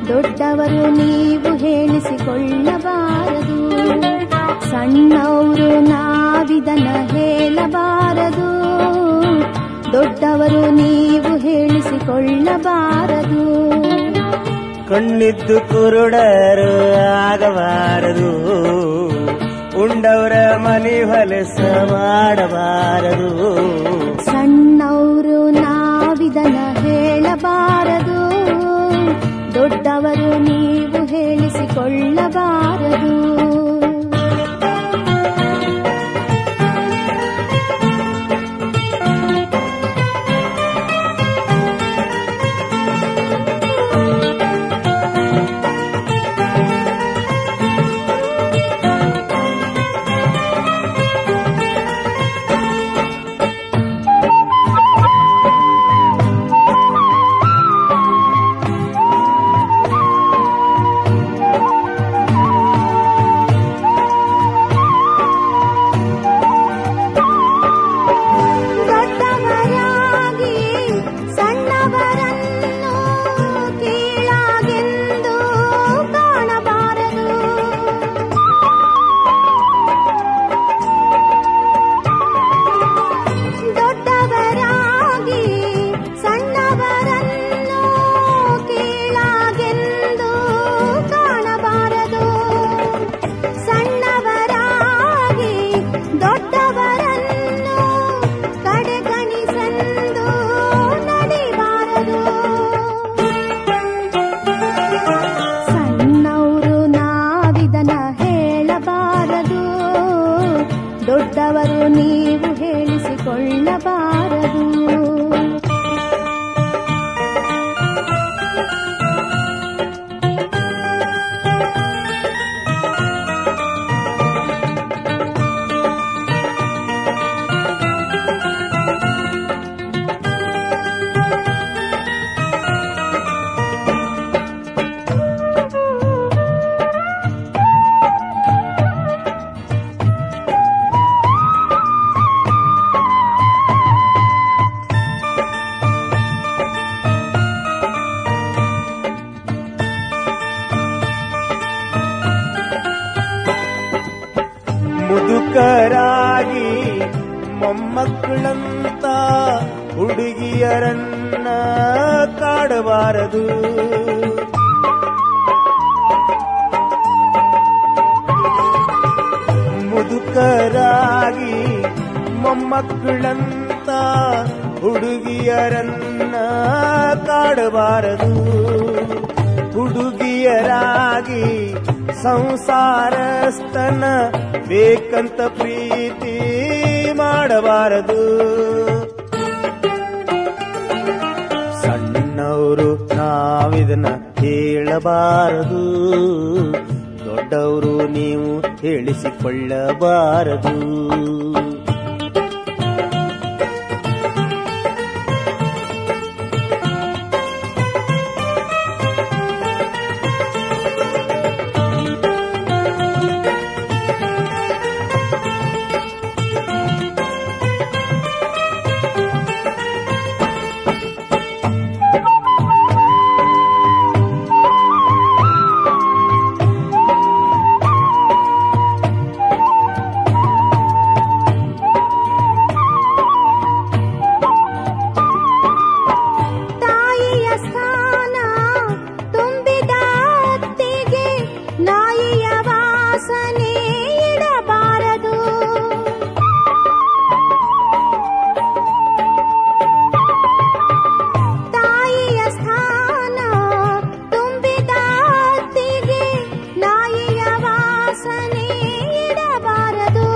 ದೊಡ್ಡವರು ನೀವು ಹೇಳಿಸಿಕೊಳ್ಳಬಾರದು ಸಣ್ಣವರು ನಾವಿದನ ಹೇಳಬಾರದು ದೊಡ್ಡವರು ನೀವು ಹೇಳಿಸಿಕೊಳ್ಳಬಾರದು ಕಣ್ಣಿದ್ದು ಕುರುಡರು ಆಗಬಾರದು ಉಂಡವರ ಮನಿ ಹೊಲಸ ಮಾಡಬಾರದು ಸಣ್ಣವರು ನಾವಿದನ ಹೇಳಬಾರದು ದೊಡ್ಡವರು ನೀವು ಹೇಳಿಸಿಕೊಳ್ಳಬಾರದು ದೊಡ್ಡವರಾಗಿ ಸಣ್ಣವರನ್ನು ಕೀಳಾಗೆಂದು ಕಾಣಬಾರದು ದೊಡ್ಡವರಾಗಿ ಸಣ್ಣವರನ್ನು ಕೀಳಾಗೆಂದು ಕಾಣಬಾರದು ಸಣ್ಣವರಾಗಿ ದೊಡ್ಡವರನ್ನು ಕಡೆಗಣಿಸಂದು ನಡಿಬಾರದು ಸಣ್ಣವರು ನಾವಿದನ ಹೇಳಬಾರದು ದೊಡ್ಡವರು ನೀವು ಹೇಳಿಸಿಕೊಳ್ಳಬಾರದು ಮುದುಕರಾಗಿ ಮೊಮ್ಮಕ್ಕಳಂತ ಹುಡುಗಿಯರನ್ನ ಕಾಡಬಾರದು ಮುದುಕರಾಗಿ ಮೊಮ್ಮಕ್ಕಳಂತ ಹುಡುಗಿಯರನ್ನ ಕಾಡಬಾರದು ಹುಡುಗಿಯರಾಗಿ ಸಂಸಾರಸ್ತನ ಬೇಕಂತ ಪ್ರೀತಿ ಮಾಡಬಾರದು ಸಣ್ಣವರು ನಾವಿದನ್ನ ಹೇಳಬಾರದು ದೊಡ್ಡವರು ನೀವು ಹೇಳಿಸಿಕೊಳ್ಳಬಾರದು ತಾಯಿಯ ಸ್ಥಾನ ತುಂಬಿದ ಅತ್ತಿಗೆ ನಾಯಿಯ ವಾಸನೆ ಇಡಬಾರದು ತಾಯಿಯ ಸ್ಥಾನ ತುಂಬಿದ ಅತ್ತಿಗೆ ನಾಯಿಯ ವಾಸನೆ ಇಡಬಾರದು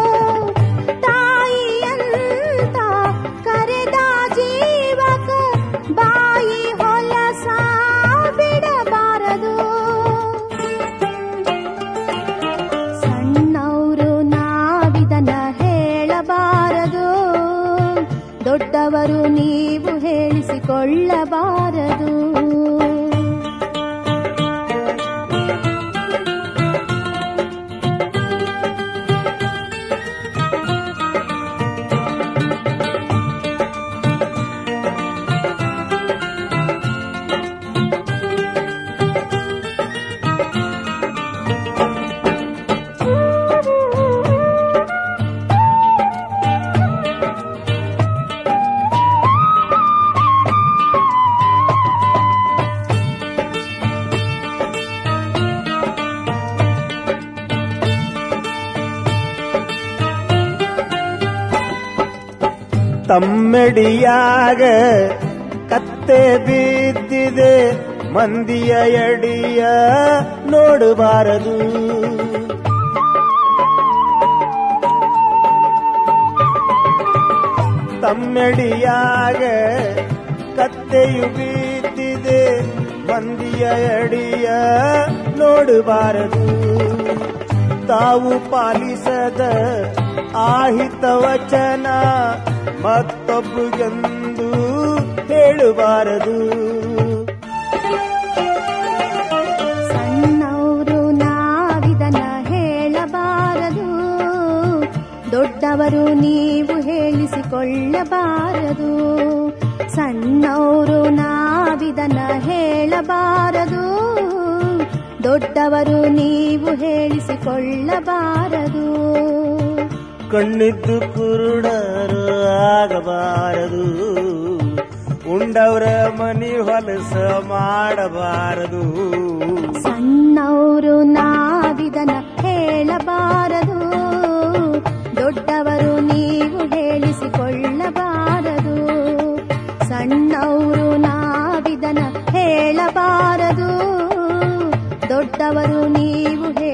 ತಾಯಿಯಂತ ಕರೆದ ಜೀವಕ ಬಾಯಿ ಹೊಲಸ ಬಿಡಬಾರದು ಸಣ್ಣವರು ನಾವಿದನ ಹೇಳಬಾರದು ದೊಡ್ಡವರು ನೀವು ಹೇಳಿಸಿಕೊಳ್ಳಬಾರದು ತಮ್ಮೆಡಿಯಾಗ ಕತ್ತೆ ಬಿದ್ದಿದೆ ಮಂದಿಯ ಎಡಿಯ ನೋಡಬಾರದು ತಮ್ಮೆಡಿಯಾಗ ಕತ್ತೆಯು ಬಿದ್ದಿದೆ ಮಂದಿಯ ಎಡಿಯ ನೋಡಬಾರದು ತಾವು ಪಾಲಿಸದ ಆಹಿತ ವಚನ ಮತ್ತೊಬ್ಬಗೆಂದು ಹೇಳಬಾರದು ಸಣ್ಣವರು ನಾವಿದನ ಹೇಳಬಾರದು ದೊಡ್ಡವರು ನೀವು ಹೇಳಿಸಿಕೊಳ್ಳಬಾರದು ಸಣ್ಣವರು ನಾವಿದನ ಹೇಳಬಾರದು ದೊಡ್ಡವರು ನೀವು ಹೇಳಿಸಿಕೊಳ್ಳಬಾರದು ಕಣ್ಣಿದ್ದು ಕುರುಡರು ಆಗಬಾರದು ಉಂಡವರ ಮನಿ ಹೊಲಸ ಮಾಡಬಾರದು ಸಣ್ಣವರು ನಾವಿದನ ಹೇಳಬಾರದು ದೊಡ್ಡವರು ನೀವು ಹೇಳಿಸಿಕೊಳ್ಳಬಾರದು ಸಣ್ಣವರು ನಾವಿದನ ಹೇಳಬಾರದು ದೊಡ್ಡವರು ನೀವು